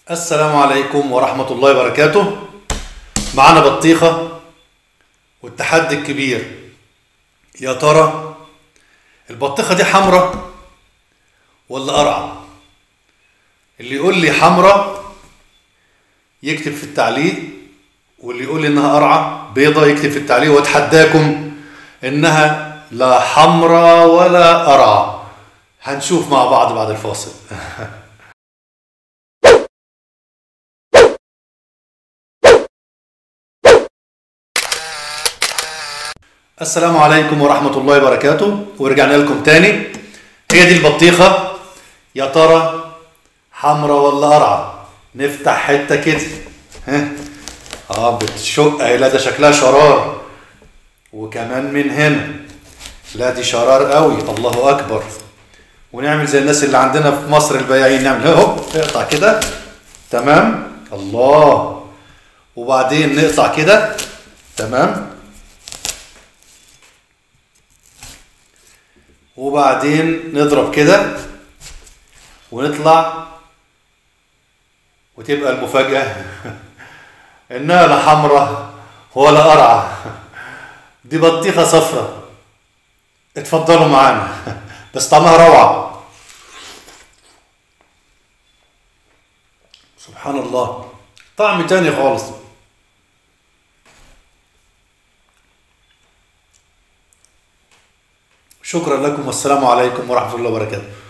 السلام عليكم ورحمة الله وبركاته معانا بطيخة والتحدي الكبير يا ترى البطيخة دي حمرا ولا قرعة اللي يقول لي حمرا يكتب في التعليق واللي يقول لي انها قرعة بيضة يكتب في التعليق واتحداكم انها لا حمرا ولا قرعة هنشوف مع بعض بعد الفاصل السلام عليكم ورحمة الله وبركاته ورجعنا لكم تاني هي دي البطيخة يا ترى حمرا ولا قرعة نفتح حتة كده ها اه بتشق اهي لا ده شكلها شرار وكمان من هنا لا دي شرار قوي الله اكبر ونعمل زي الناس اللي عندنا في مصر البياعين نعمل اهو اقطع كده تمام الله وبعدين نقطع كده تمام وبعدين نضرب كده ونطلع وتبقى المفاجأة إنها لا حمرا ولا قرعة دي بطيخة صفرة اتفضلوا معانا بس طعمها روعة سبحان الله طعم تاني خالص شكرا لكم والسلام عليكم ورحمة الله وبركاته